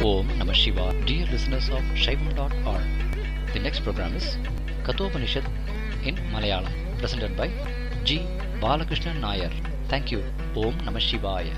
Om Namah Shivaya. Dear listeners of Shaivam.org, the next program is Kathopanishad in Malayalam, presented by G. Balakrishnan Nair. Thank you. Om Namah Shivaya.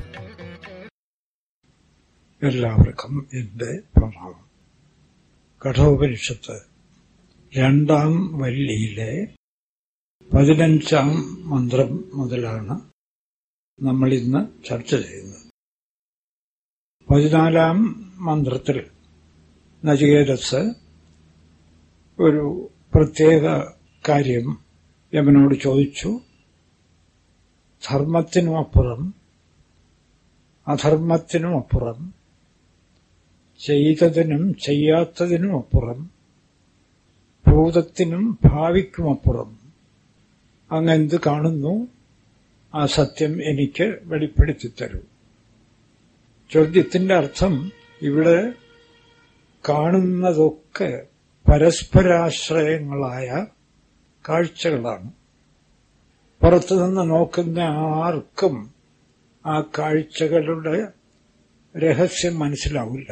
എല്ലാവർക്കും എന്റെ പ്രണാമം കഠോപനിഷത്ത് രണ്ടാം വല്ലിയിലെ പതിനഞ്ചാം മന്ത്രം മുതലാണ് നമ്മൾ ഇന്ന് ചർച്ച ചെയ്യുന്നത് പതിനാലാം മന്ത്രത്തിൽ നചികേതസ് ഒരു പ്രത്യേക കാര്യം യമനോട് ചോദിച്ചു ധർമ്മത്തിനുമപ്പുറം അധർമ്മത്തിനുമപ്പുറം ചെയ്തതിനും ചെയ്യാത്തതിനുമപ്പുറം ഭൂതത്തിനും ഭാവിക്കുമപ്പുറം അങ്ങെന്ത് കാണുന്നു ആ സത്യം എനിക്ക് വെളിപ്പെടുത്തി തരൂ ചോദ്യത്തിന്റെ അർത്ഥം ഇവിടെ കാണുന്നതൊക്കെ പരസ്പരാശ്രയങ്ങളായ കാഴ്ചകളാണ് പുറത്തുനിന്ന് നോക്കുന്ന ആർക്കും ആ കാഴ്ചകളുടെ രഹസ്യം മനസ്സിലാവില്ല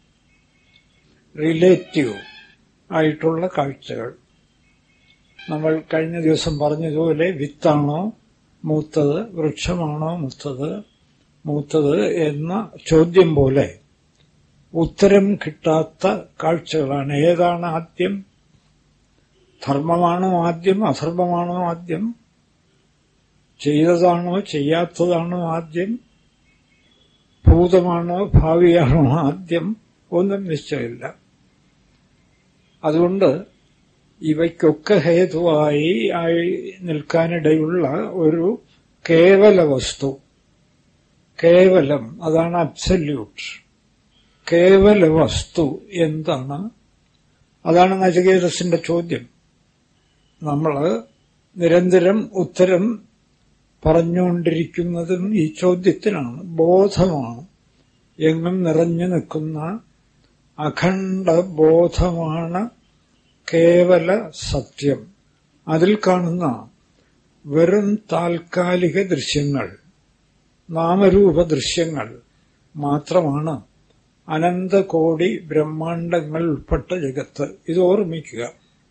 റിലേറ്റീവ് ആയിട്ടുള്ള കാഴ്ചകൾ നമ്മൾ കഴിഞ്ഞ ദിവസം പറഞ്ഞതുപോലെ വിത്താണോ മൂത്തത് വൃക്ഷമാണോ മൂത്തത് മൂത്തത് എന്ന ചോദ്യം പോലെ ഉത്തരം കിട്ടാത്ത കാഴ്ചകളാണ് ഏതാണ് ആദ്യം ധർമ്മമാണോ ആദ്യം അധർമ്മമാണോ ആദ്യം ചെയ്തതാണോ ചെയ്യാത്തതാണോ ആദ്യം ഭൂതമാണോ ഭാവിയാണോ ആദ്യം ഒന്നും നിശ്ചയമില്ല അതുകൊണ്ട് ഇവയ്ക്കൊക്കെ ഹേതുവായി ആയി നിൽക്കാനിടയുള്ള ഒരു കേവല വസ്തു കേവലം അതാണ് അബ്സല്യൂട്ട് കേവല വസ്തു എന്താണ് അതാണ് നചകേതസിന്റെ ചോദ്യം നമ്മൾ നിരന്തരം ഉത്തരം പറഞ്ഞുകൊണ്ടിരിക്കുന്നതും ഈ ചോദ്യത്തിനാണ് ബോധമാണ് എങ്ങും നിറഞ്ഞു നിൽക്കുന്ന അഖണ്ഡ ബോധമാണ് കേവല സത്യം അതിൽ കാണുന്ന വെറും താൽക്കാലിക ദൃശ്യങ്ങൾ നാമരൂപ ദൃശ്യങ്ങൾ മാത്രമാണ് അനന്തകോടി ബ്രഹ്മാണ്ടങ്ങൾ ഉൾപ്പെട്ട ജഗത്ത് ഇത് ഓർമ്മിക്കുക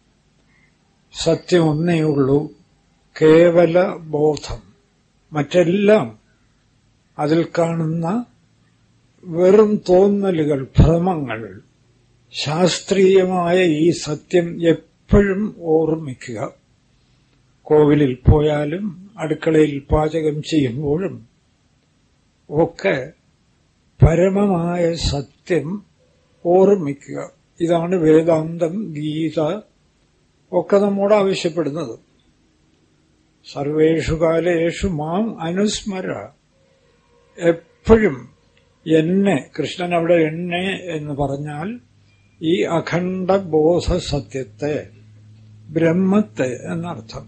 സത്യം ഒന്നേ ഉള്ളൂ കേവല ബോധം മറ്റെല്ലാം അതിൽ കാണുന്ന വെറും തോന്നലുകൾ ഭ്രമങ്ങൾ ശാസ്ത്രീയമായ ഈ സത്യം എപ്പോഴും ഓർമ്മിക്കുക കോവിലിൽ പോയാലും അടുക്കളയിൽ പാചകം ചെയ്യുമ്പോഴും ഒക്കെ പരമമായ സത്യം ഓർമ്മിക്കുക ഇതാണ് വേദാന്തം ഗീത ഒക്കെ നമ്മോട് ആവശ്യപ്പെടുന്നത് സർവേഷു കാലേഷു മാം അനുസ്മര എപ്പോഴും എന്നെ കൃഷ്ണൻ അവിടെ എന്നെ എന്ന് പറഞ്ഞാൽ ഈ അഖണ്ഡ ബോധ സത്യത്തെ ബ്രഹ്മത്തെ എന്നർത്ഥം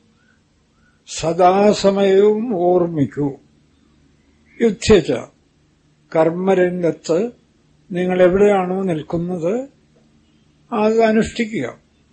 സദാസമയവും ഓർമ്മിക്കൂ യുദ്ധച്ച കർമ്മരംഗത്ത് നിങ്ങൾ എവിടെയാണോ നിൽക്കുന്നത് അത് അനുഷ്ഠിക്കുക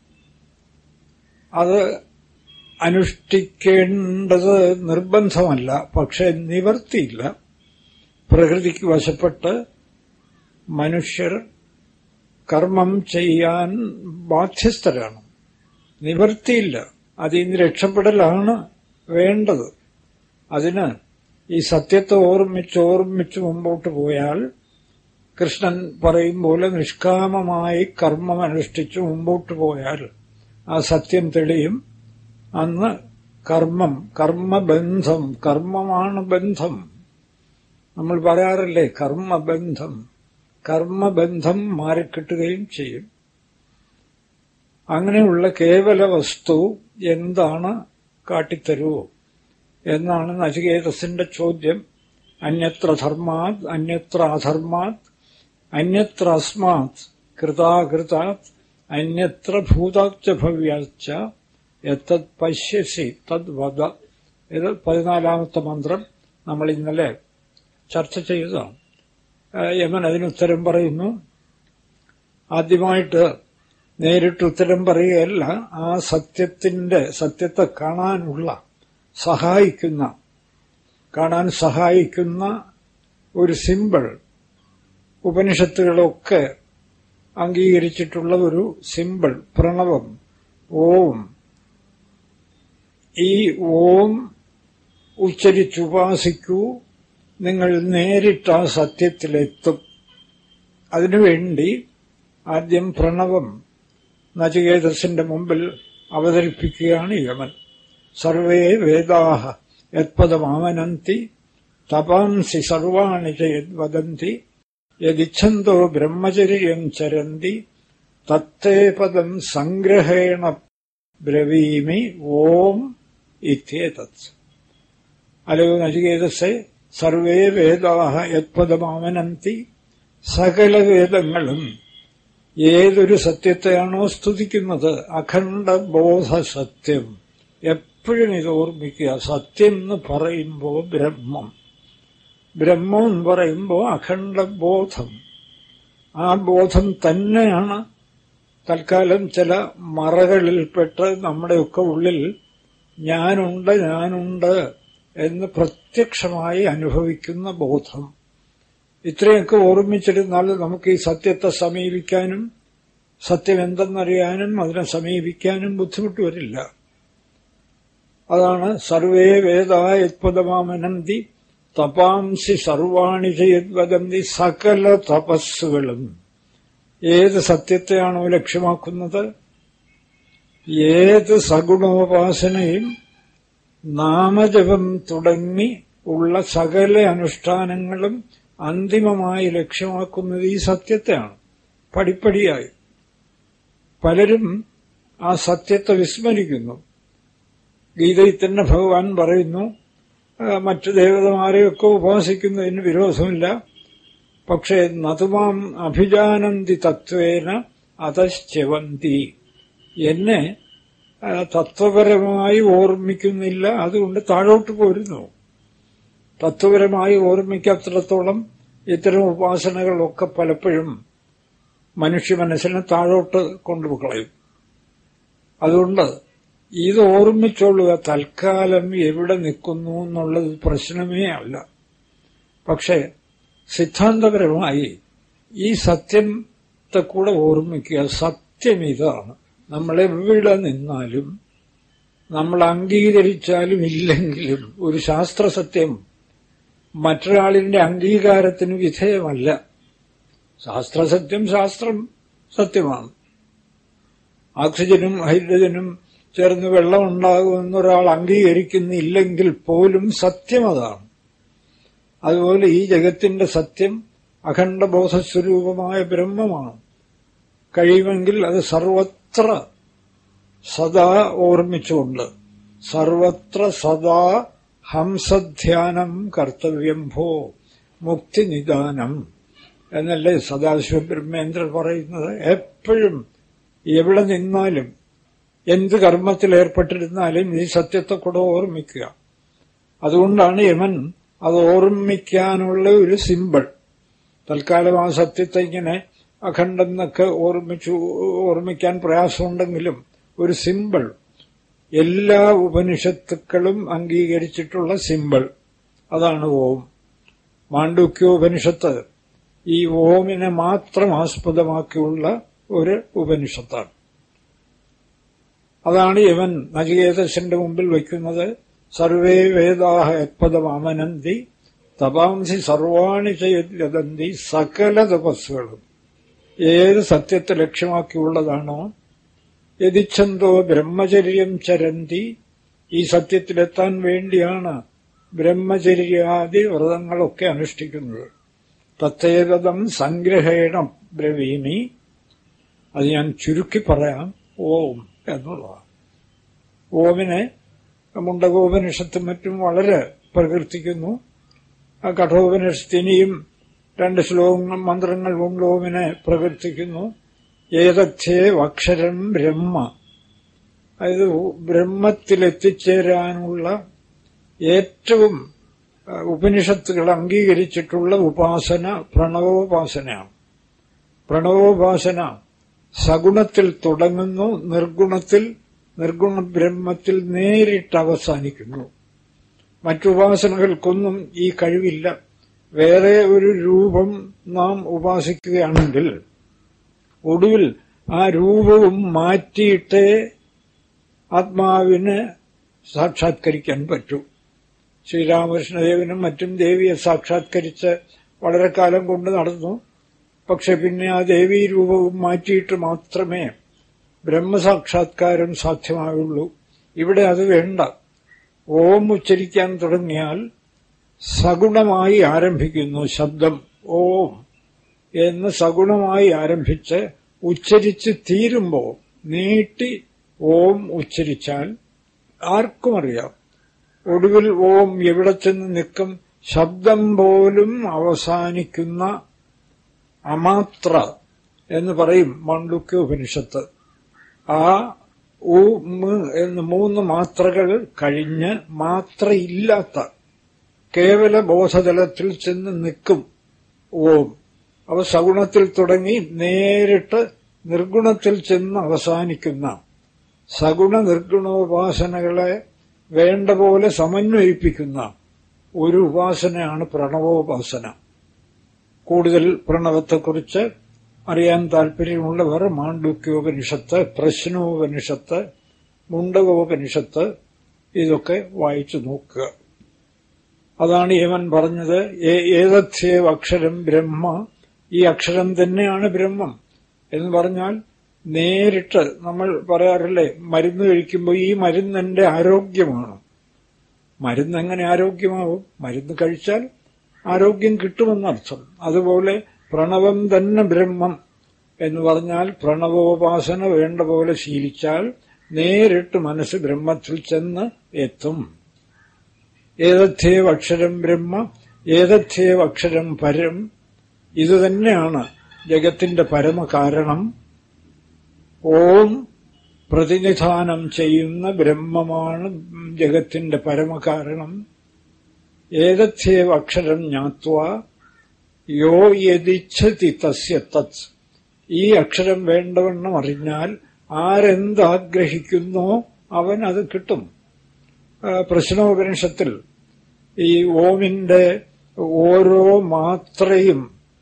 അത് അനുഷ്ഠിക്കേണ്ടത് നിർബന്ധമല്ല പക്ഷെ നിവർത്തിയില്ല പ്രകൃതിക്ക് വശപ്പെട്ട് മനുഷ്യർ കർമ്മം ചെയ്യാൻ ബാധ്യസ്ഥരാണ് നിവർത്തിയില്ല അതിൽ നിന്ന് രക്ഷപ്പെടലാണ് വേണ്ടത് അതിന് ഈ സത്യത്തെ ഓർമ്മിച്ച് ഓർമ്മിച്ച് മുമ്പോട്ട് പോയാൽ കൃഷ്ണൻ പറയും പോലെ നിഷ്കാമമായി കർമ്മം അനുഷ്ഠിച്ച് മുമ്പോട്ട് പോയാൽ ആ സത്യം തെളിയും അന്ന് കർമ്മം കർമ്മബന്ധം കർമ്മമാണ് ബന്ധം നമ്മൾ പറയാറില്ലേ കർമ്മബന്ധം കർമ്മബന്ധം മാറിക്കിട്ടുകയും ചെയ്യും അങ്ങനെയുള്ള കേവല വസ്തു എന്താണ് കാട്ടിത്തരുവോ എന്നാണ് നചികേതസിന്റെ ചോദ്യം അന്യത്ര ധർമാത് അന്യത്ര അധർമാത് അന്യത്ര അസ്മാത് കൃതാകൃതാത് അന്യത്ര ഭൂതാച്ച ഭവ്യാച്ച എത്തത് പശ്യസി തദ് വധ ഇത് പതിനാലാമത്തെ മന്ത്രം നമ്മൾ ഇന്നലെ ചർച്ച ചെയ്തതാണ് യമൻ അതിനുത്തരം പറയുന്നു ആദ്യമായിട്ട് നേരിട്ട് ഉത്തരം പറയുകയല്ല ആ സത്യത്തിന്റെ സത്യത്തെ കാണാനുള്ള സഹായിക്കുന്ന കാണാൻ സഹായിക്കുന്ന ഒരു സിമ്പിൾ ഉപനിഷത്തുകളൊക്കെ അംഗീകരിച്ചിട്ടുള്ള ഒരു സിമ്പിൾ പ്രണവം ഓം ഈ ഓം ഉച്ചരിച്ചുപാസിക്കൂ നിങ്ങൾ നേരിട്ട് ആ സത്യത്തിലെത്തും അതിനുവേണ്ടി ആദ്യം പ്രണവം നചികേതസിന്റെ മുമ്പിൽ അവതരിപ്പിക്കുകയാണ് യമൻ സർവേ വേദാഹ യത്പദമാവനന്തി തപാംസി സർവാണി വദന്തി യദിച്ഛന്തോ ബ്രഹ്മചര്യം ചരന്തി തത്തേ പദം സംഗ്രഹേണ ബ്രവീമി ഓം ഇത്യേതത് അലോ നചികേതസെ സർവേ വേദാഹ യത്പദമാവനന്തി സകല വേദങ്ങളും ഏതൊരു സത്യത്തെയാണോ സ്തുതിക്കുന്നത് അഖണ്ഡ ബോധ സത്യം എപ്പോഴും ഇത് ഓർമ്മിക്കുക സത്യം എന്ന് പറയുമ്പോൾ ബ്രഹ്മം ബ്രഹ്മം എന്ന് പറയുമ്പോൾ അഖണ്ഡ ബോധം ആ ബോധം തന്നെയാണ് തൽക്കാലം ചില മറകളിൽപ്പെട്ട് നമ്മുടെയൊക്കെ ഉള്ളിൽ ഞാനുണ്ട് ഞാനുണ്ട് എന്ന് പ്രത്യക്ഷമായി അനുഭവിക്കുന്ന ബോധം ഇത്രയൊക്കെ ഓർമ്മിച്ചിരുന്നാൽ നമുക്ക് ഈ സത്യത്തെ സമീപിക്കാനും സത്യം എന്തെന്നറിയാനും അതിനെ സമീപിക്കാനും ബുദ്ധിമുട്ട് വരില്ല അതാണ് സർവേ വേദായത്പദമാമനന്തി തപാംസി സർവാണി ചെയ്വദന്തി സകല തപസ്സുകളും ഏത് സത്യത്തെയാണോ ലക്ഷ്യമാക്കുന്നത് ഏത് സഗുണോപാസനയും നാമജപം തുടങ്ങി ഉള്ള സകല അനുഷ്ഠാനങ്ങളും അന്തിമമായി ലക്ഷ്യമാക്കുന്നത് ഈ സത്യത്തെയാണ് പടിപ്പടിയായി പലരും ആ സത്യത്തെ വിസ്മരിക്കുന്നു ഗീതയിൽ തന്നെ ഭഗവാൻ പറയുന്നു മറ്റു ദേവതമാരെയൊക്കെ ഉപാസിക്കുന്നതിന് വിരോധമില്ല പക്ഷേ നതുമാം അഭിജാനന്തി തത്വേന അതശ്ചവന്തി എന്നെ തത്വപരമായി ഓർമ്മിക്കുന്നില്ല അതുകൊണ്ട് താഴോട്ട് പോരുന്നു തത്വപരമായി ഓർമ്മിക്കാത്തിടത്തോളം ഇത്തരം ഉപാസനകളൊക്കെ പലപ്പോഴും മനുഷ്യ മനസ്സിനെ താഴോട്ട് കൊണ്ടുപോകളയും അതുകൊണ്ട് ഇത് ഓർമ്മിച്ചോളുക തൽക്കാലം എവിടെ നിൽക്കുന്നു എന്നുള്ളത് പ്രശ്നമേ അല്ല പക്ഷേ സിദ്ധാന്തപരമായി ഈ സത്യത്തെ കൂടെ ഓർമ്മിക്കുക സത്യം ഇതാണ് നമ്മൾ എവിടെ നിന്നാലും നമ്മൾ അംഗീകരിച്ചാലും ഇല്ലെങ്കിലും ഒരു ശാസ്ത്രസത്യം മറ്റൊരാളിന്റെ അംഗീകാരത്തിന് വിധേയമല്ല ശാസ്ത്രസത്യം ശാസ്ത്രം സത്യമാണ് ഓക്സിജനും ഹൈഡ്രജനും ചേർന്ന് വെള്ളം ഉണ്ടാകുമെന്നൊരാൾ അംഗീകരിക്കുന്നില്ലെങ്കിൽ പോലും സത്യം അതാണ് അതുപോലെ ഈ ജഗത്തിന്റെ സത്യം അഖണ്ഡബോധസ്വരൂപമായ ബ്രഹ്മമാണ് കഴിയുമെങ്കിൽ അത് സർവത്ര സദാ ഓർമ്മിച്ചുകൊണ്ട് സർവത്ര സദാ ഹംസധ്യാനം കർത്തവ്യം ഭോ മുക്തിനിദാനം എന്നല്ലേ സദാശിവ ബ്രഹ്മേന്ദ്രൻ പറയുന്നത് എപ്പോഴും എവിടെ നിന്നാലും എന്ത് കർമ്മത്തിൽ ഏർപ്പെട്ടിരുന്നാലും ഈ സത്യത്തെ കൂടെ ഓർമ്മിക്കുക അതുകൊണ്ടാണ് യമൻ അത് ഓർമ്മിക്കാനുള്ള ഒരു സിമ്പിൾ തൽക്കാലം ആ സത്യത്തെ ഇങ്ങനെ അഖണ്ഡെന്നൊക്കെ ഓർമ്മിച്ചു ഓർമ്മിക്കാൻ പ്രയാസമുണ്ടെങ്കിലും ഒരു സിമ്പിൾ എല്ലാ ഉപനിഷത്തുക്കളും അംഗീകരിച്ചിട്ടുള്ള സിമ്പിൾ അതാണ് ഓം മാണ്ഡുക്യോപനിഷത്ത് ഈ ഓമിനെ മാത്രം ആസ്പദമാക്കിയുള്ള ഒരു ഉപനിഷത്താണ് അതാണ് ഇവൻ നചികേതസിന്റെ മുമ്പിൽ വയ്ക്കുന്നത് സർവേ വേദാഹ യത്പദമാമനന്തി തപാംസി സർവാണി ചെയ്യതന്തി സകല തപസ്സുകളും ഏത് സത്യത്തെ ലക്ഷ്യമാക്കിയുള്ളതാണോ യതിച്ഛന്തോ ബ്രഹ്മചര്യം ചരന്തി ഈ സത്യത്തിലെത്താൻ വേണ്ടിയാണ് ബ്രഹ്മചര്യാദി വ്രതങ്ങളൊക്കെ അനുഷ്ഠിക്കുന്നത് തത്തേതം സംഗ്രഹേണ ബ്രവീമി അത് ഞാൻ ചുരുക്കി പറയാം ഓം എന്നുള്ളതാണ് ഓമിനെ മുണ്ടകോപനിഷത്തും മറ്റും വളരെ പ്രകീർത്തിക്കുന്നു ആ കഠോപനിഷത്ത് ഇനിയും രണ്ട് ശ്ലോകങ്ങൾ മന്ത്രങ്ങൾ കൊണ്ട് ഓമിനെ പ്രകീർത്തിക്കുന്നു ഏതച്ഛേ അക്ഷരം ബ്രഹ്മ അതായത് ബ്രഹ്മത്തിലെത്തിച്ചേരാനുള്ള ഏറ്റവും ഉപനിഷത്തുകൾ അംഗീകരിച്ചിട്ടുള്ള ഉപാസന പ്രണവോപാസനയാണ് പ്രണവോപാസന സഗുണത്തിൽ തുടങ്ങുന്നു നിർഗുണത്തിൽ നിർഗുണ ബ്രഹ്മത്തിൽ നേരിട്ട് അവസാനിക്കുന്നു മറ്റുപാസനകൾക്കൊന്നും ഈ കഴിവില്ല വേറെ ഒരു രൂപം നാം ഉപാസിക്കുകയാണെങ്കിൽ ഒടുവിൽ ആ രൂപവും മാറ്റിയിട്ടേ ആത്മാവിന് സാക്ഷാത്കരിക്കാൻ പറ്റൂ ശ്രീരാമകൃഷ്ണദേവനും മറ്റും ദേവിയെ സാക്ഷാത്കരിച്ച് വളരെ കാലം കൊണ്ട് നടന്നു പക്ഷെ പിന്നെ ആ ദേവീ രൂപവും മാറ്റിയിട്ട് മാത്രമേ ബ്രഹ്മസാക്ഷാത്കാരം സാധ്യമാവുള്ളൂ ഇവിടെ അത് വേണ്ട ഓം ഉച്ചരിക്കാൻ തുടങ്ങിയാൽ സഗുണമായി ആരംഭിക്കുന്നു ശബ്ദം ഓം എന്ന് സഗുണമായി ആരംഭിച്ച് ഉച്ചരിച്ച് തീരുമ്പോൾ നീട്ടി ഓം ഉച്ചരിച്ചാൽ ആർക്കും അറിയാം ഒടുവിൽ ഓം എവിടെ ചെന്ന് നിൽക്കും ശബ്ദം പോലും അവസാനിക്കുന്ന അമാത്ര എന്ന് പറയും മണ്ഡുക്യ ഉപനിഷത്ത് ആ ഉ മ് എന്ന് മൂന്ന് മാത്രകൾ കഴിഞ്ഞ് മാത്രയില്ലാത്ത കേവല ബോധതലത്തിൽ ചെന്ന് നിൽക്കും ഓം അവ സഗുണത്തിൽ തുടങ്ങി നേരിട്ട് നിർഗുണത്തിൽ ചെന്ന് അവസാനിക്കുന്ന സഗുണ നിർഗുണോപാസനകളെ വേണ്ട പോലെ സമന്വയിപ്പിക്കുന്ന ഒരു ഉപാസനയാണ് പ്രണവോപാസന കൂടുതൽ പ്രണവത്തെക്കുറിച്ച് അറിയാൻ താൽപര്യമുള്ളവർ മാണ്ഡുക്യോപനിഷത്ത് പ്രശ്നോപനിഷത്ത് മുണ്ടകോപനിഷത്ത് ഇതൊക്കെ വായിച്ചു നോക്കുക അതാണ് യമൻ പറഞ്ഞത് ഏതധ്യേവ അക്ഷരം ബ്രഹ്മ ഈ അക്ഷരം തന്നെയാണ് ബ്രഹ്മം എന്ന് പറഞ്ഞാൽ നേരിട്ട് നമ്മൾ പറയാറില്ലേ മരുന്ന് കഴിക്കുമ്പോൾ ഈ മരുന്ന് എന്റെ ആരോഗ്യമാണ് മരുന്ന് എങ്ങനെ ആരോഗ്യമാവും മരുന്ന് കഴിച്ചാൽ ആരോഗ്യം കിട്ടുമെന്നർത്ഥം അതുപോലെ പ്രണവം തന്നെ ബ്രഹ്മം എന്ന് പറഞ്ഞാൽ പ്രണവോപാസന വേണ്ട പോലെ ശീലിച്ചാൽ നേരിട്ട് മനസ്സ് ബ്രഹ്മത്തിൽ ചെന്ന് എത്തും ഏതധ്യേവ അക്ഷരം ബ്രഹ്മ ഏതധ്യേവ അക്ഷരം പരം ഇതുതന്നെയാണ് ജഗത്തിന്റെ പരമകാരണം ഓം പ്രതിനിധാനം ചെയ്യുന്ന ബ്രഹ്മമാണ് ജഗത്തിന്റെ പരമകാരണം ഏതധ്യേവ അക്ഷരം ജ്ഞാത്വ യോ യതിച്ഛതി തസ്യ തത് ഈ അക്ഷരം വേണ്ടവണ്ണം അറിഞ്ഞാൽ ആരെന്താഗ്രഹിക്കുന്നോ അവൻ അത് കിട്ടും പ്രശ്നോപനിഷത്തിൽ ഈ ഓമിന്റെ ഓരോ മാത്രയും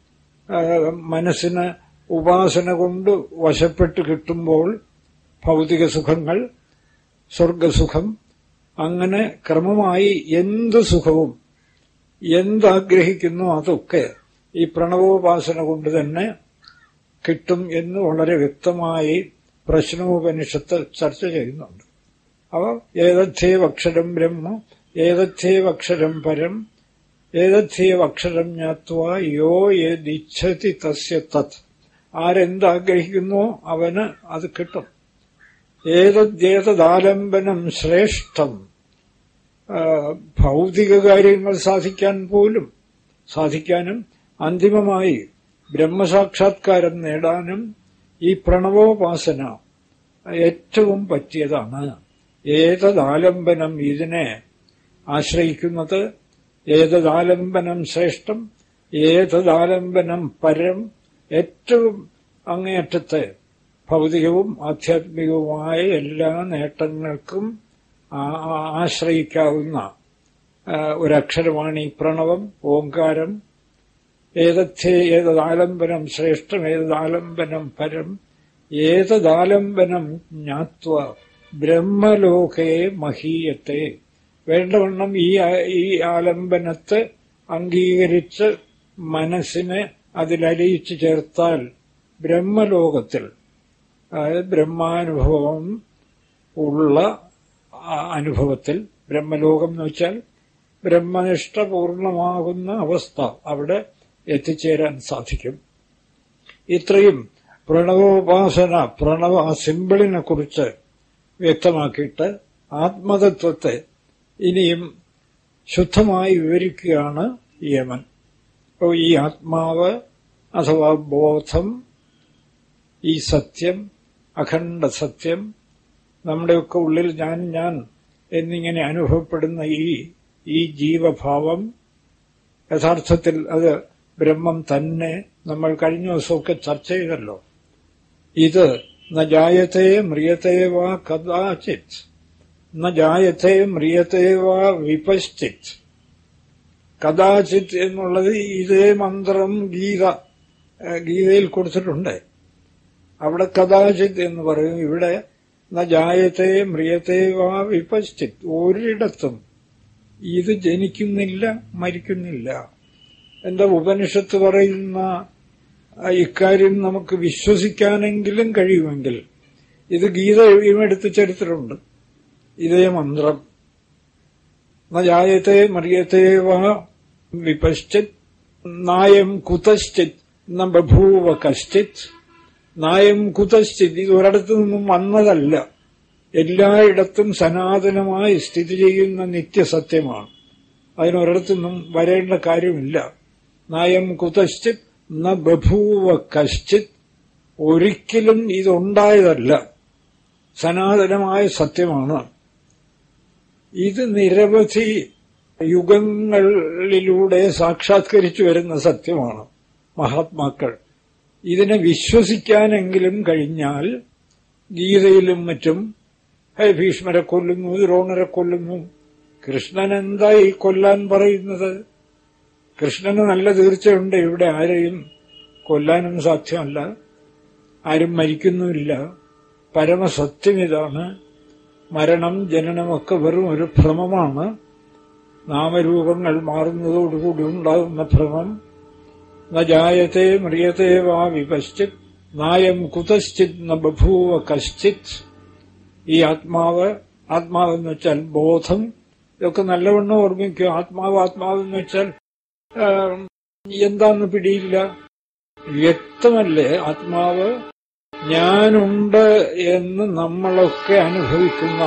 മനസ്സിന് ഉപാസന കൊണ്ട് വശപ്പെട്ട് കിട്ടുമ്പോൾ ഭൗതിക സുഖങ്ങൾ സ്വർഗസുഖം അങ്ങനെ ക്രമമായി എന്ത് സുഖവും എന്താഗ്രഹിക്കുന്നു അതൊക്കെ ഈ പ്രണവോപാസന കൊണ്ട് തന്നെ കിട്ടും എന്ന് വളരെ വ്യക്തമായി പ്രശ്നോപനിഷത്ത് ചർച്ച ചെയ്യുന്നുണ്ട് അവ ഏതധ്യേവക്ഷരം ബ്രഹ്മ ഏതധ്യേവക്ഷരം പരം ഏതധ്യേവക്ഷരം ജ്ഞാത്വ യോ യതിച്ഛതി തസ്യ തത് ആരെന്താഗ്രഹിക്കുന്നോ അവന് അത് കിട്ടും ഏതദ്ദേതദാലംബനം ശ്രേഷ്ഠം ഭൗതിക കാര്യങ്ങൾ സാധിക്കാൻ പോലും സാധിക്കാനും അന്തിമമായി ബ്രഹ്മസാക്ഷാത്കാരം നേടാനും ഈ പ്രണവോപാസന ഏറ്റവും പറ്റിയതാണ് ഏതദാലംബനം ഇതിനെ ആശ്രയിക്കുന്നത് ഏതദാലംബനം ശ്രേഷ്ഠം ഏതദാലംബനം പരം ഏറ്റവും അങ്ങേയറ്റത്തെ ഭൗതികവും ആധ്യാത്മികവുമായ എല്ലാ നേട്ടങ്ങൾക്കും ആശ്രയിക്കാവുന്ന ഒരക്ഷരമാണ് ഈ പ്രണവം ഓങ്കാരം ഏതഥ്യേ ഏതദാലംബനം ശ്രേഷ്ഠം ഏതദാലംബനം പരം ഏതദാലംബനം ജ്ഞാത്വ ബ്രഹ്മലോകേ മഹീയത്തെ വേണ്ടവണ്ണം ഈ ഈ ആലംബനത്തെ അംഗീകരിച്ച് മനസ്സിനെ അതിലലിയിച്ചു ചേർത്താൽ ബ്രഹ്മലോകത്തിൽ അതായത് ബ്രഹ്മാനുഭവം ഉള്ള അനുഭവത്തിൽ ബ്രഹ്മലോകം എന്ന് വെച്ചാൽ ബ്രഹ്മനിഷ്ഠ പൂർണ്ണമാകുന്ന അവസ്ഥ അവിടെ എത്തിച്ചേരാൻ സാധിക്കും ഇത്രയും പ്രണവോപാസന പ്രണവ ആ സിമ്പിളിനെ കുറിച്ച് വ്യക്തമാക്കിയിട്ട് ആത്മതത്വത്തെ ഇനിയും ശുദ്ധമായി വിവരിക്കുകയാണ് യമൻ അപ്പോൾ ഈ ആത്മാവ് അഥവാ ബോധം ഈ സത്യം അഖണ്ഡ സത്യം നമ്മുടെയൊക്കെ ഉള്ളിൽ ഞാൻ ഞാൻ എന്നിങ്ങനെ അനുഭവപ്പെടുന്ന ഈ ഈ ജീവഭാവം യഥാർത്ഥത്തിൽ അത് ബ്രഹ്മം തന്നെ നമ്മൾ കഴിഞ്ഞ ദിവസമൊക്കെ ചർച്ച ചെയ്തല്ലോ ഇത് ന ജായത്തെ മ്രിയത്തെ വാ കഥാചിത് ന ജായത്തെ മ്രിയത്തെ വാ വിപശ്ചിത് കഥാചിത് എന്നുള്ളത് ഇതേ മന്ത്രം ഗീത ഏഹ് ഗീതയിൽ കൊടുത്തിട്ടുണ്ട് അവിടെ കഥാചിത് എന്ന് പറയും ഇവിടെ ന ജായത്തെ മ്രിയത്തെ വാ വിപശ്ചിത് ഒരിടത്തും ഇത് ജനിക്കുന്നില്ല മരിക്കുന്നില്ല എന്താ ഉപനിഷത്ത് പറയുന്ന ആ ഇക്കാര്യം നമുക്ക് വിശ്വസിക്കാനെങ്കിലും കഴിയുമെങ്കിൽ ഇത് ഗീതയും എടുത്ത് ചരിത്രമുണ്ട് ഇതേ മന്ത്രം ന ജായത്തെ മറിയത്തെ വാ വിപശ്ചിത് നായം കുതശ്ചിത് ന ബഭൂവ കശ്ചിത് നായം കുതശ്ചിത് ഇത് ഒരിടത്തു നിന്നും വന്നതല്ല എല്ലായിടത്തും സനാതനമായി സ്ഥിതി ചെയ്യുന്ന നിത്യസത്യമാണ് അതിനൊരിടത്തു നിന്നും വരേണ്ട കാര്യമില്ല നായം കുതശ്ചിത് ന ബഭൂവ കശ്ചിത് ഒരിക്കലും ഇതുണ്ടായതല്ല സനാതനമായ സത്യമാണ് ഇത് നിരവധി യുഗങ്ങളിലൂടെ സാക്ഷാത്കരിച്ചു വരുന്ന സത്യമാണ് മഹാത്മാക്കൾ ഇതിനെ വിശ്വസിക്കാനെങ്കിലും കഴിഞ്ഞാൽ ഗീതയിലും മറ്റും ഹേ ഭീഷ്മരെ കൊല്ലുന്നു ദ്രോണരെ കൊല്ലുന്നു കൃഷ്ണൻ എന്താ ഈ കൊല്ലാൻ പറയുന്നത് കൃഷ്ണന് നല്ല തീർച്ചയുണ്ട് ഇവിടെ ആരെയും കൊല്ലാനും സാധ്യമല്ല ആരും മരിക്കുന്നുമില്ല പരമസത്യം ഇതാണ് മരണം ജനനമൊക്കെ വെറും ഒരു ഭ്രമമാണ് നാമരൂപങ്ങൾ മാറുന്നതോടുകൂടി ഉണ്ടാകുന്ന ഭ്രമം ന ജായത്തെ മ്രിയത്തെ വാ വിപശ്ചിത് നായം കുതശ്ചിത് ന ബഭൂവ കശ്ചിത് ഈ ആത്മാവ് ആത്മാവെന്ന് വെച്ചാൽ ബോധം ഇതൊക്കെ നല്ലവണ്ണം ഓർമ്മിക്കുക ആത്മാവ് ആത്മാവെന്ന് വെച്ചാൽ ആ, എന്താന്ന് പിടിയില്ല വ്യക്തമല്ലേ ആത്മാവ് ഞാനുണ്ട് എന്ന് നമ്മളൊക്കെ അനുഭവിക്കുന്ന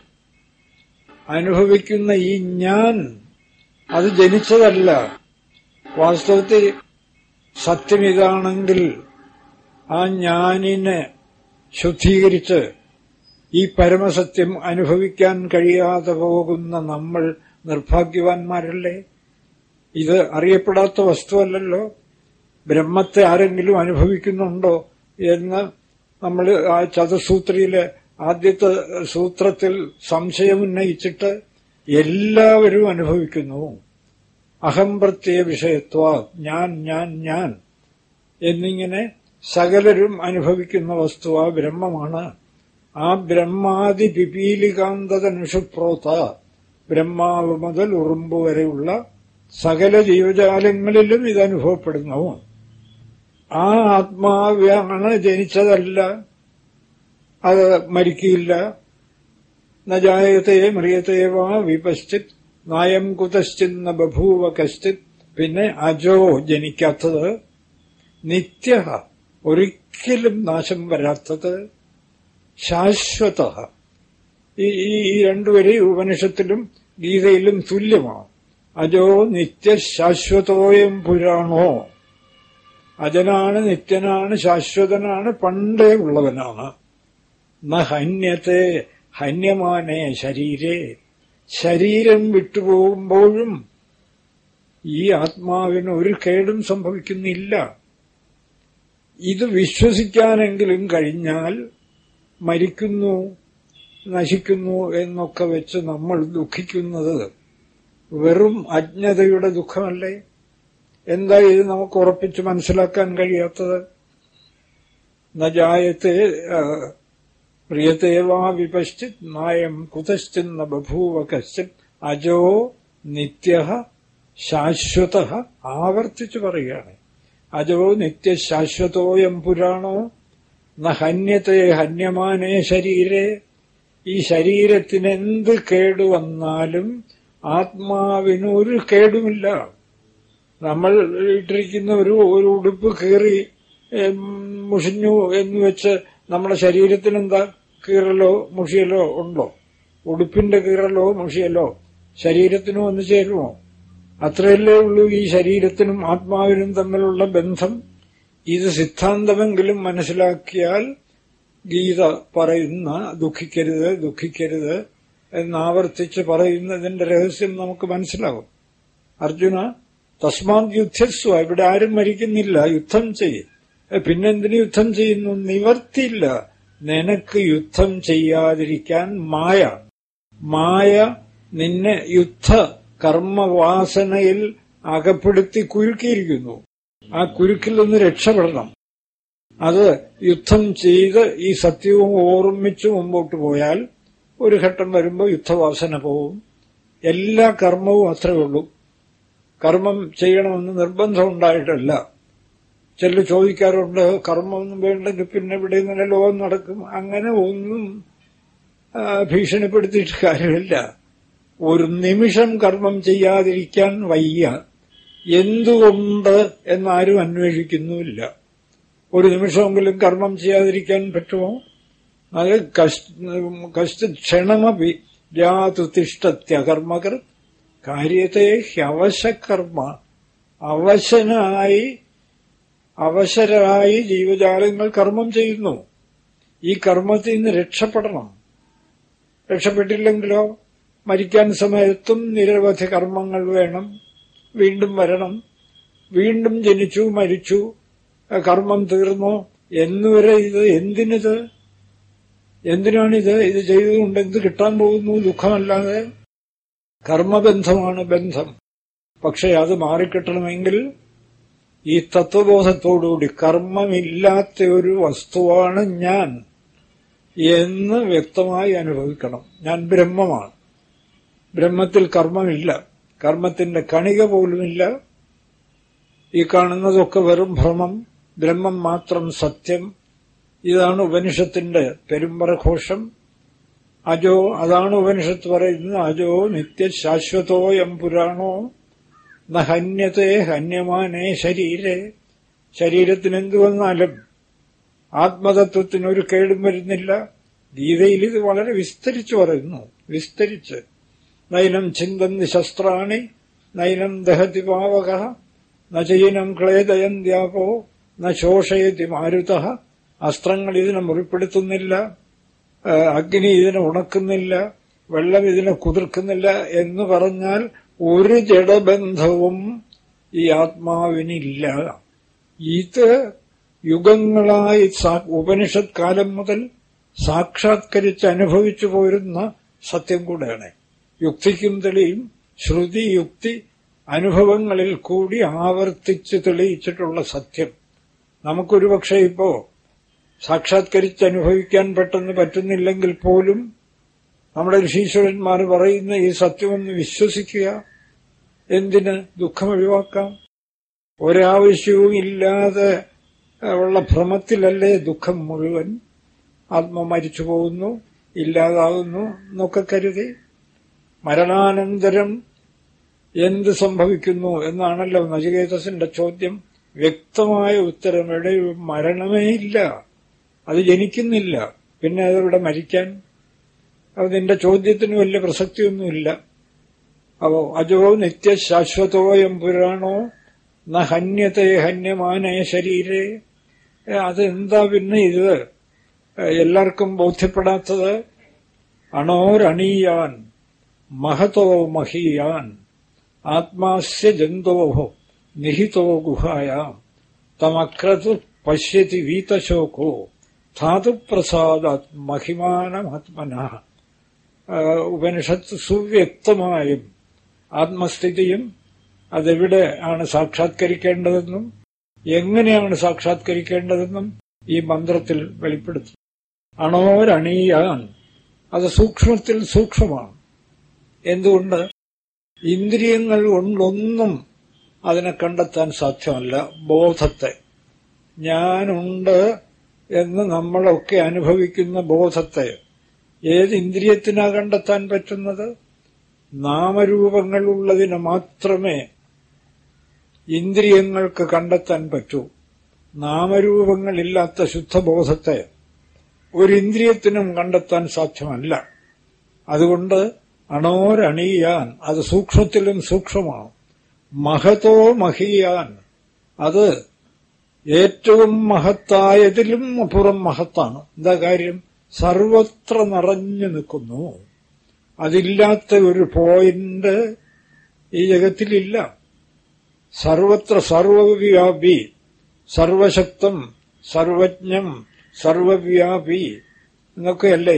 അനുഭവിക്കുന്ന ഈ ഞാൻ അത് ജനിച്ചതല്ല വാസ്തവത്തിൽ സത്യം ഇതാണെങ്കിൽ ആ ഞാനിനെ ശുദ്ധീകരിച്ച് ഈ പരമസത്യം അനുഭവിക്കാൻ കഴിയാതെ പോകുന്ന നമ്മൾ നിർഭാഗ്യവാന്മാരല്ലേ ഇത് അറിയപ്പെടാത്ത വസ്തുവല്ലല്ലോ ബ്രഹ്മത്തെ ആരെങ്കിലും അനുഭവിക്കുന്നുണ്ടോ എന്ന് നമ്മൾ ആ ചതുസൂത്രിയിലെ ആദ്യത്തെ സൂത്രത്തിൽ സംശയമുന്നയിച്ചിട്ട് എല്ലാവരും അനുഭവിക്കുന്നു അഹം പ്രത്യയ വിഷയത്വ ഞാൻ ഞാൻ ഞാൻ എന്നിങ്ങനെ സകലരും അനുഭവിക്കുന്ന വസ്തു ആ ബ്രഹ്മമാണ് ആ ബ്രഹ്മാതി പിപീലികാന്തതനുഷുപ്രോത്ത ബ്രഹ്മാവ് മുതൽ ഉറുമ്പ് വരെയുള്ള സകല ജീവജാലങ്ങളിലും ഇത് അനുഭവപ്പെടുന്നു ആ ആത്മാവാണ് ജനിച്ചതല്ല അത് മരിക്കില്ല നജായത്തെ മ്രിയത്തെ വാ വിപശ്ചിത് നായം കുതശ്ചിത് ന ബഭൂവ കശ്ചിത് പിന്നെ അജോ ജനിക്കാത്തത് നിത്യ ഒരിക്കലും നാശം വരാത്തത് ശാശ്വത ഈ ഈ- ഈ രണ്ടുപേരും ഉപനിഷത്തിലും ഗീതയിലും തുല്യമാണ് അജോ നിത്യ ശാശ്വതോയം പുരാണോ അജനാണ് നിത്യനാണ് ശാശ്വതനാണ് പണ്ടേ ഉള്ളവനാണ് ന ഹന്യത്തെ ഹന്യമാനേ ശരീരേ ശരീരം വിട്ടുപോകുമ്പോഴും ഈ ആത്മാവിന് ഒരു കേടും സംഭവിക്കുന്നില്ല ഇത് വിശ്വസിക്കാനെങ്കിലും കഴിഞ്ഞാൽ മരിക്കുന്നു നശിക്കുന്നു എന്നൊക്കെ വെച്ച് നമ്മൾ ദുഃഖിക്കുന്നത് വെറും അജ്ഞതയുടെ ദുഃഖമല്ലേ എന്താ ഇത് നമുക്ക് ഉറപ്പിച്ച് മനസ്സിലാക്കാൻ കഴിയാത്തത് നജായത്തെ പ്രിയത്തെ വാ വിപശ്ചിത് നായം കുതശ്ചിന്ന ബഭൂവ കശ്ചിത് അജോ നിത്യ ശാശ്വത ആവർത്തിച്ചു പറയുകയാണ് അജോ നിത്യ ശാശ്വതോയം പുരാണോ ന ഹന്യത്തെ ഹന്യമാനേ ശരീരേ ഈ ശരീരത്തിന് എന്ത് കേടുവന്നാലും ആത്മാവിന് ഒരു കേടുമില്ല നമ്മൾ ഇട്ടിരിക്കുന്ന ഒരു ഒരു ഉടുപ്പ് കീറി എം, മുഷിഞ്ഞു എന്ന് വെച്ച് നമ്മുടെ ശരീരത്തിനെന്താ കീറലോ മുഷിയലോ ഉണ്ടോ ഉടുപ്പിന്റെ കീറലോ മുഷിയലോ ശരീരത്തിന് വന്നു ചേരുമോ അത്രയല്ലേ ഉള്ളൂ ഈ ശരീരത്തിനും ആത്മാവിനും തമ്മിലുള്ള ബന്ധം ഇത് സിദ്ധാന്തമെങ്കിലും മനസ്സിലാക്കിയാൽ ഗീത പറയുന്ന ദുഃഖിക്കരുത് ദുഃഖിക്കരുത് എന്നാവർത്തിച്ച് പറയുന്നതിന്റെ രഹസ്യം നമുക്ക് മനസ്സിലാകും അർജുന തസ്മാത് യുദ്ധസ്വ ഇവിടെ ആരും മരിക്കുന്നില്ല യുദ്ധം ചെയ്യും പിന്നെന്തിന് യുദ്ധം ചെയ്യുന്നു നിവർത്തിയില്ല നിനക്ക് യുദ്ധം ചെയ്യാതിരിക്കാൻ മായ മായ നിന്നെ യുദ്ധ കർമ്മവാസനയിൽ അകപ്പെടുത്തി കുരുക്കിയിരിക്കുന്നു ആ കുരുക്കിൽ നിന്ന് രക്ഷപ്പെടണം അത് യുദ്ധം ചെയ്ത് ഈ സത്യവും ഓർമ്മിച്ച് മുമ്പോട്ട് പോയാൽ ഒരു ഘട്ടം വരുമ്പോൾ യുദ്ധവാസന പോവും എല്ലാ കർമ്മവും അത്രേ ഉള്ളൂ കർമ്മം ചെയ്യണമെന്ന് നിർബന്ധം ഉണ്ടായിട്ടല്ല ചിലർ ചോദിക്കാറുണ്ട് കർമ്മമൊന്നും വേണ്ടെങ്കിൽ പിന്നെ ഇവിടെ ഇങ്ങനെ ലോകം നടക്കും അങ്ങനെ ഒന്നും ആ, ഭീഷണിപ്പെടുത്തിയിട്ട് കാര്യമില്ല ഒരു നിമിഷം കർമ്മം ചെയ്യാതിരിക്കാൻ വയ്യ എന്തുകൊണ്ട് എന്നാരും അന്വേഷിക്കുന്നുമില്ല ഒരു നിമിഷമെങ്കിലും കർമ്മം ചെയ്യാതിരിക്കാൻ പറ്റുമോ അത് കഷ്ട ക്ഷണമപി ജാതുതിഷ്ടത്യകർമ്മകർ കാര്യത്തെ ഹ്യവശകർമ്മ അവശനായി അവശരായി ജീവജാലങ്ങൾ കർമ്മം ചെയ്യുന്നു ഈ കർമ്മത്തിൽ നിന്ന് രക്ഷപ്പെടണം രക്ഷപ്പെട്ടില്ലെങ്കിലോ മരിക്കാൻ സമയത്തും നിരവധി കർമ്മങ്ങൾ വേണം വീണ്ടും വരണം വീണ്ടും ജനിച്ചു മരിച്ചു ആ കർമ്മം തീർന്നു എന്നുവരെ ഇത് എന്തിനിത് എന്തിനാണിത് ഇത് ചെയ്തുകൊണ്ട് എന്ത് കിട്ടാൻ പോകുന്നു ദുഃഖമല്ലാതെ കർമ്മബന്ധമാണ് ബന്ധം പക്ഷെ അത് മാറിക്കിട്ടണമെങ്കിൽ ഈ തത്വബോധത്തോടുകൂടി കർമ്മമില്ലാത്ത ഒരു വസ്തുവാണ് ഞാൻ എന്ന് വ്യക്തമായി അനുഭവിക്കണം ഞാൻ ബ്രഹ്മമാണ് ബ്രഹ്മത്തിൽ കർമ്മമില്ല കർമ്മത്തിന്റെ കണിക പോലുമില്ല ഈ കാണുന്നതൊക്കെ വെറും ഭ്രമം ബ്രഹ്മം മാത്രം സത്യം ഇതാണ് ഉപനിഷത്തിന്റെ പെരുമ്പറഘോഷം അജോ അതാണ് ഉപനിഷത്ത് പറയുന്നത് അജോ നിത്യ ശാശ്വതോയം പുരാണോ ന ഹന്യത്തെ ഹന്യമാനേ ശരീരെ ശരീരത്തിന് എന്തു വന്നാലും ആത്മതത്വത്തിനൊരു കേടും വരുന്നില്ല ഗീതയിൽ ഇത് വളരെ വിസ്തരിച്ചു പറയുന്നു വിസ്തരിച്ച് നൈനം ചിന്തന്തി ശസ്ത്രാണി നൈനം ദഹതി പാവക നചൈനം ക്ലേദയന്ത്യാപോ ന ശോഷയതി മാരുത അസ്ത്രങ്ങൾ ഇതിനെ മുറിപ്പെടുത്തുന്നില്ല ആ, അഗ്നി ഇതിനെ ഉണക്കുന്നില്ല വെള്ളം ഇതിനെ കുതിർക്കുന്നില്ല എന്ന് പറഞ്ഞാൽ ഒരു ജഡബന്ധവും ഈ ആത്മാവിനില്ല ഇത് യുഗങ്ങളായി സാ- ഉപനിഷത്ത് കാലം മുതൽ സാക്ഷാത്കരിച്ച് അനുഭവിച്ചു പോരുന്ന സത്യം കൂടെയാണ് യുക്തിക്കും തെളിയും ശ്രുതി യുക്തി അനുഭവങ്ങളിൽ കൂടി ആവർത്തിച്ച് തെളിയിച്ചിട്ടുള്ള സത്യം നമുക്കൊരു പക്ഷേ ഇപ്പോ സാക്ഷാത്കരിച്ച് അനുഭവിക്കാൻ പെട്ടെന്ന് പറ്റുന്നില്ലെങ്കിൽ പോലും നമ്മുടെ ഋഷീശ്വരന്മാർ പറയുന്ന ഈ സത്യമൊന്ന് വിശ്വസിക്കുക എന്തിന് ദുഃഖം ഒഴിവാക്കാം ഒരാവശ്യവും ഇല്ലാതെ ഉള്ള ഭ്രമത്തിലല്ലേ ദുഃഖം മുഴുവൻ ആത്മ മരിച്ചു പോകുന്നു ഇല്ലാതാകുന്നു എന്നൊക്കെ കരുതി മരണാനന്തരം എന്ത് സംഭവിക്കുന്നു എന്നാണല്ലോ നചികേതസിന്റെ ചോദ്യം വ്യക്തമായ ഉത്തരം ഇവിടെ മരണമേ ഇല്ല അത് ജനിക്കുന്നില്ല പിന്നെ അതിവിടെ മരിക്കാൻ അത് നിന്റെ ചോദ്യത്തിന് വലിയ പ്രസക്തിയൊന്നുമില്ല അപ്പോ അജോ നിത്യ ശാശ്വതോയം പുരാണോ ന ഹന്യത്തെ ഹന്യമാനേ ശരീരേ ഏ, അതെന്താ പിന്നെ ഇത് ഏ, എല്ലാവർക്കും ബോധ്യപ്പെടാത്തത് അണോരണീയാൻ മഹതോ മഹീയാൻ ആത്മാസ്യ ജന്തോ നിഹിതോ ഗുഹായാം തമക്രതു പശ്യതി വീതശോകോ ധാതുപ്രസാദാത് മഹിമാനമാത്മന ഉപനിഷത്ത് സുവ്യക്തമായും ആത്മസ്ഥിതിയും അതെവിടെ ആണ് സാക്ഷാത്കരിക്കേണ്ടതെന്നും എങ്ങനെയാണ് സാക്ഷാത്കരിക്കേണ്ടതെന്നും ഈ മന്ത്രത്തിൽ വെളിപ്പെടുത്തും അണോരണീയാൻ അത് സൂക്ഷ്മത്തിൽ സൂക്ഷ്മമാണ് എന്തുകൊണ്ട് ഇന്ദ്രിയങ്ങൾ കൊണ്ടൊന്നും അതിനെ കണ്ടെത്താൻ സാധ്യമല്ല ബോധത്തെ ഞാനുണ്ട് എന്ന് നമ്മളൊക്കെ അനുഭവിക്കുന്ന ബോധത്തെ ഏത് ഇന്ദ്രിയത്തിനാ കണ്ടെത്താൻ പറ്റുന്നത് നാമരൂപങ്ങളുള്ളതിന് മാത്രമേ ഇന്ദ്രിയങ്ങൾക്ക് കണ്ടെത്താൻ പറ്റൂ നാമരൂപങ്ങളില്ലാത്ത ശുദ്ധബോധത്തെ ഒരു ഇന്ദ്രിയത്തിനും കണ്ടെത്താൻ സാധ്യമല്ല അതുകൊണ്ട് അണോരണീയാൻ അത് സൂക്ഷ്മത്തിലും സൂക്ഷ്മമാണ് മഹതോ മഹീയാൻ അത് ഏറ്റവും മഹത്തായതിലും അപ്പുറം മഹത്താണ് എന്താ കാര്യം സർവത്ര നിറഞ്ഞു നിൽക്കുന്നു അതില്ലാത്ത ഒരു പോയിന്റ് ഈ ജഗത്തിലില്ല സർവത്ര സർവവ്യാപി സർവശക്തം സർവജ്ഞം സർവവ്യാപി എന്നൊക്കെയല്ലേ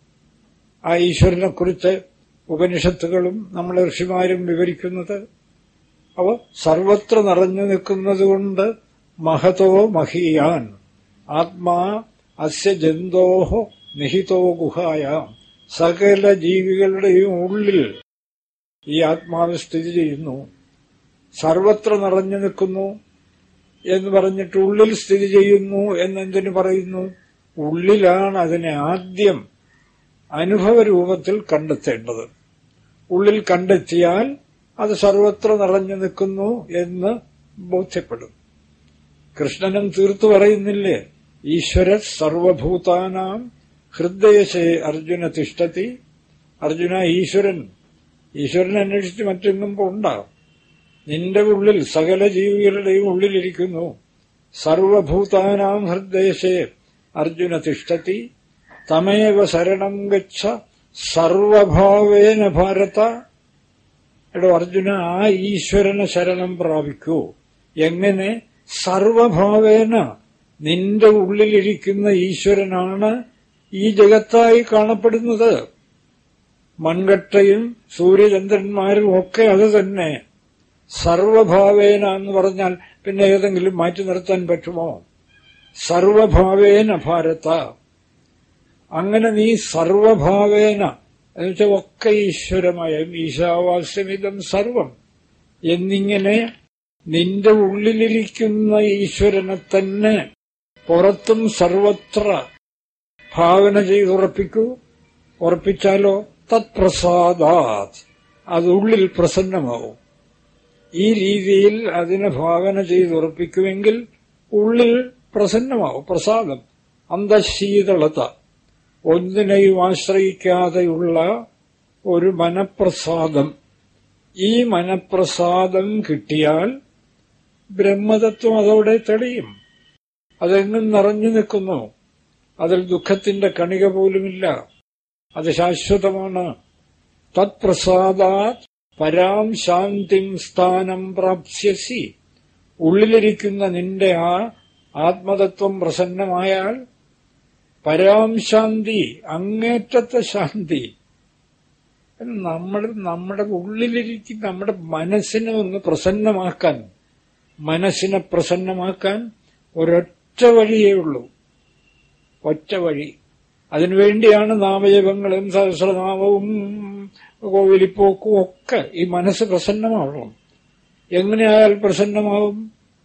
ആ ഈശ്വരനെക്കുറിച്ച് ഉപനിഷത്തുകളും നമ്മളെ ഋഷിമാരും വിവരിക്കുന്നത് അവ സർവത്ര നിറഞ്ഞു നിൽക്കുന്നതുകൊണ്ട് മഹതോ മഹീയാൻ ആത്മാ അസ്യ ജന്തോഹോ നിഹിതോ ഗുഹായാം സകല ജീവികളുടെയും ഉള്ളിൽ ഈ ആത്മാവ് സ്ഥിതി ചെയ്യുന്നു സർവത്ര നിറഞ്ഞു നിൽക്കുന്നു എന്ന് പറഞ്ഞിട്ട് ഉള്ളിൽ സ്ഥിതി ചെയ്യുന്നു എന്നെന്തിനു പറയുന്നു ഉള്ളിലാണ് അതിനെ ആദ്യം അനുഭവ രൂപത്തിൽ കണ്ടെത്തേണ്ടത് ഉള്ളിൽ കണ്ടെത്തിയാൽ അത് സർവത്ര നിറഞ്ഞു നിൽക്കുന്നു എന്ന് ബോധ്യപ്പെടും കൃഷ്ണനും തീർത്തു പറയുന്നില്ലേ ഈശ്വര സർവഭൂതാനാം ഹൃദയശേ അർജുന തിഷ്ടത്തി അർജുന ഈശ്വരൻ ഈശ്വരൻ അന്വേഷിച്ച് മറ്റെങ്ങും പോണ്ട നിന്റെ ഉള്ളിൽ സകല ജീവികളുടെയും ഉള്ളിലിരിക്കുന്നു സർവഭൂതാനാം ഹൃദയശേ അർജുന തിഷ്ടത്തി തമേവ ശരണം ഗച്ഛ സർവഭാവേന ഭാരത എടോ അർജുന ആ ഈശ്വരനെ ശരണം പ്രാപിക്കൂ എങ്ങനെ സർവഭാവേന നിന്റെ ഉള്ളിലിരിക്കുന്ന ഈശ്വരനാണ് ഈ ജഗത്തായി കാണപ്പെടുന്നത് മൺകട്ടയും സൂര്യചന്ദ്രന്മാരും ഒക്കെ അത് തന്നെ സർവഭാവേന എന്ന് പറഞ്ഞാൽ പിന്നെ ഏതെങ്കിലും മാറ്റി നിർത്താൻ പറ്റുമോ സർവഭാവേന ഭാരത അങ്ങനെ നീ സർവഭാവേന എന്നുവെച്ചാൽ ഒക്കെ ഈശ്വരമയം ഈശാവാസ്യമിതം സർവം എന്നിങ്ങനെ നിന്റെ ഉള്ളിലിരിക്കുന്ന ഈശ്വരനെ തന്നെ പുറത്തും സർവത്ര ഭാവന ചെയ്തുറപ്പിക്കൂ ഉറപ്പിച്ചാലോ തത്പ്രസാദാത് അത് ഉള്ളിൽ പ്രസന്നമാവും ഈ രീതിയിൽ അതിനെ ഭാവന ചെയ്തുറപ്പിക്കുമെങ്കിൽ ഉള്ളിൽ പ്രസന്നമാവും പ്രസാദം അന്തശീതളത ഒന്നിനെയും ആശ്രയിക്കാതെയുള്ള ഒരു മനപ്രസാദം ഈ മനപ്രസാദം കിട്ടിയാൽ ബ്രഹ്മതത്വം അതോടെ തെളിയും അതെങ്ങും നിറഞ്ഞു നിൽക്കുന്നു അതിൽ ദുഃഖത്തിന്റെ കണിക പോലുമില്ല അത് ശാശ്വതമാണ് തത്പ്രസാദാത് പരാം ശാന്തിം സ്ഥാനം പ്രാപ്സ്യസി ഉള്ളിലിരിക്കുന്ന നിന്റെ ആ ആത്മതത്വം പ്രസന്നമായാൽ പരാം ശാന്തി അങ്ങേറ്റത്തെ ശാന്തി നമ്മൾ നമ്മുടെ ഉള്ളിലിരിക്കുന്ന നമ്മുടെ മനസ്സിനെ ഒന്ന് പ്രസന്നമാക്കാൻ മനസ്സിനെ പ്രസന്നമാക്കാൻ ഒരൊറ്റ വഴിയേ ഉള്ളൂ ഒറ്റ വഴി അതിനുവേണ്ടിയാണ് നാമജപങ്ങളും സഹസ്രനാമവും കോവിലിപ്പോക്കും ഒക്കെ ഈ മനസ്സ് പ്രസന്നമാവണം എങ്ങനെയായാൽ പ്രസന്നമാവും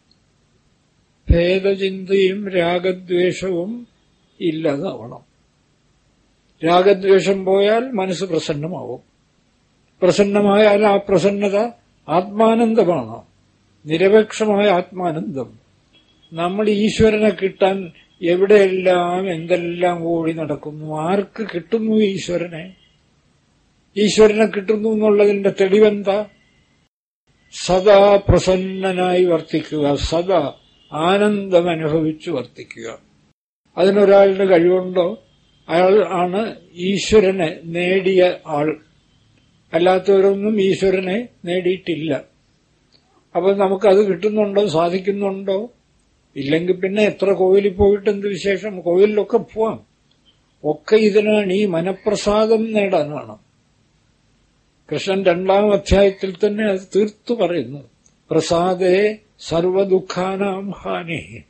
ഭേദചിന്തയും രാഗദ്വേഷവും ഇല്ലാതാവണം രാഗദ്വേഷം പോയാൽ മനസ്സ് പ്രസന്നമാവും പ്രസന്നമായാൽ ആ പ്രസന്നത ആത്മാനന്ദമാണ് നിരപേക്ഷമായ ആത്മാനന്ദം നമ്മൾ ഈശ്വരനെ കിട്ടാൻ എവിടെയെല്ലാം എന്തെല്ലാം ഓടി നടക്കുന്നു ആർക്ക് കിട്ടുന്നു ഈശ്വരനെ ഈശ്വരനെ കിട്ടുന്നു എന്നുള്ളതിന്റെ തെളിവെന്താ സദാ പ്രസന്നനായി വർത്തിക്കുക സദാ ആനന്ദം അനുഭവിച്ചു വർത്തിക്കുക അതിനൊരാളുടെ കഴിവുണ്ടോ അയാൾ ആണ് ഈശ്വരനെ നേടിയ ആൾ അല്ലാത്തവരൊന്നും ഈശ്വരനെ നേടിയിട്ടില്ല അപ്പൊ നമുക്കത് കിട്ടുന്നുണ്ടോ സാധിക്കുന്നുണ്ടോ ഇല്ലെങ്കിൽ പിന്നെ എത്ര കോവിലിൽ പോയിട്ട് എന്ത് വിശേഷം കോവിലിലൊക്കെ പോവാം ഒക്കെ ഇതിനാണ് ഈ മനപ്രസാദം നേടാനാണ് കൃഷ്ണൻ രണ്ടാം അധ്യായത്തിൽ തന്നെ അത് തീർത്തു പറയുന്നു പ്രസാദേ സർവദുഃഖാനാം ഹാനി